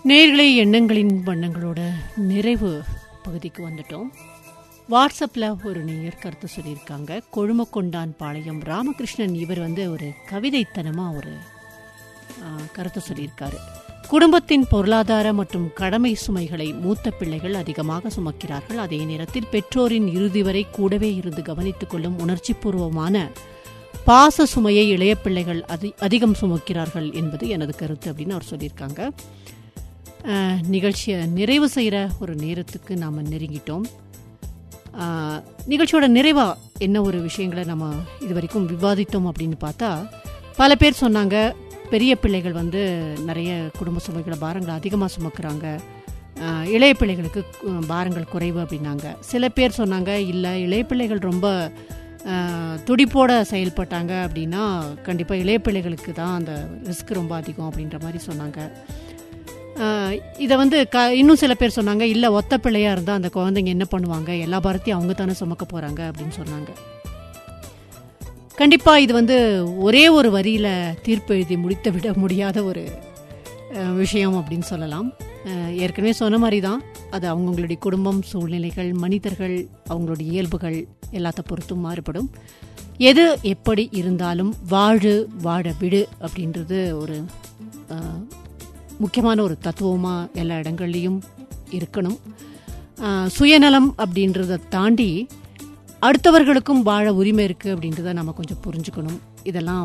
நேர்களை எண்ணங்களின் வண்ணங்களோட நிறைவு பகுதிக்கு வந்துட்டோம் வாட்ஸ்அப்பில் ஒரு நேயர் கருத்து சொல்லியிருக்காங்க கொழுமக்கொண்டான் பாளையம் ராமகிருஷ்ணன் இவர் வந்து ஒரு கவிதைத்தனமாக ஒரு ஆ, கருத்து சொல்லியிருக்காரு குடும்பத்தின் பொருளாதார மற்றும் கடமை சுமைகளை மூத்த பிள்ளைகள் அதிகமாக சுமக்கிறார்கள் அதே நேரத்தில் பெற்றோரின் இறுதி வரை கூடவே இருந்து கவனித்துக் கொள்ளும் உணர்ச்சிபூர்வமான பாச சுமையை இளைய பிள்ளைகள் அதி அதிகம் சுமக்கிறார்கள் என்பது எனது கருத்து அப்படின்னு அவர் சொல்லியிருக்காங்க அஹ், நிகழ்ச்சியை நிறைவு செய்கிற ஒரு நேரத்துக்கு நாம் நெருங்கிட்டோம் அஹ், நிகழ்ச்சியோட நிறைவா என்ன ஒரு விஷயங்களை நம்ம இது வரைக்கும் விவாதித்தோம் அப்படின்னு பார்த்தா பல பேர் சொன்னாங்க பெரிய பிள்ளைகள் வந்து நிறைய குடும்ப சுமைகளை பாரங்களை அதிகமாக சுமக்கிறாங்க அஹ், இளைய பிள்ளைகளுக்கு அஹ், பாரங்கள் குறைவு அப்படின்னாங்க சில பேர் சொன்னாங்க இல்லை இளைய பிள்ளைகள் ரொம்ப அஹ், துடிப்போட செயல்பட்டாங்க அப்படின்னா கண்டிப்பாக இளைய பிள்ளைகளுக்கு தான் அந்த ரிஸ்க் ரொம்ப அதிகம் அப்படின்ற மாதிரி சொன்னாங்க இதை வந்து க இன்னும் சில பேர் சொன்னாங்க இல்லை ஒத்த பிள்ளையாக இருந்தால் அந்த குழந்தைங்க என்ன பண்ணுவாங்க எல்லா பாரத்தையும் அவங்க தானே சுமக்க போகிறாங்க அப்படின்னு சொன்னாங்க கண்டிப்பாக இது வந்து ஒரே ஒரு வரியில் தீர்ப்பு எழுதி முடித்து விட முடியாத ஒரு அஹ், விஷயம் அப்படின்னு சொல்லலாம் அஹ், ஏற்கனவே சொன்ன மாதிரி தான் அது அவங்கவுங்களுடைய குடும்பம் சூழ்நிலைகள் மனிதர்கள் அவங்களுடைய இயல்புகள் எல்லாத்த பொறுத்தும் மாறுபடும் எது எப்படி இருந்தாலும் வாழு வாழ விடு அப்படின்றது ஒரு அஹ், முக்கியமான ஒரு தத்துவமாக எல்லா இடங்கள்லையும் இருக்கணும் அஹ், சுயநலம் அப்படின்றத தாண்டி அடுத்தவர்களுக்கும் வாழ உரிமை இருக்குது அப்படின்றத நம்ம கொஞ்சம் புரிஞ்சுக்கணும் இதெல்லாம்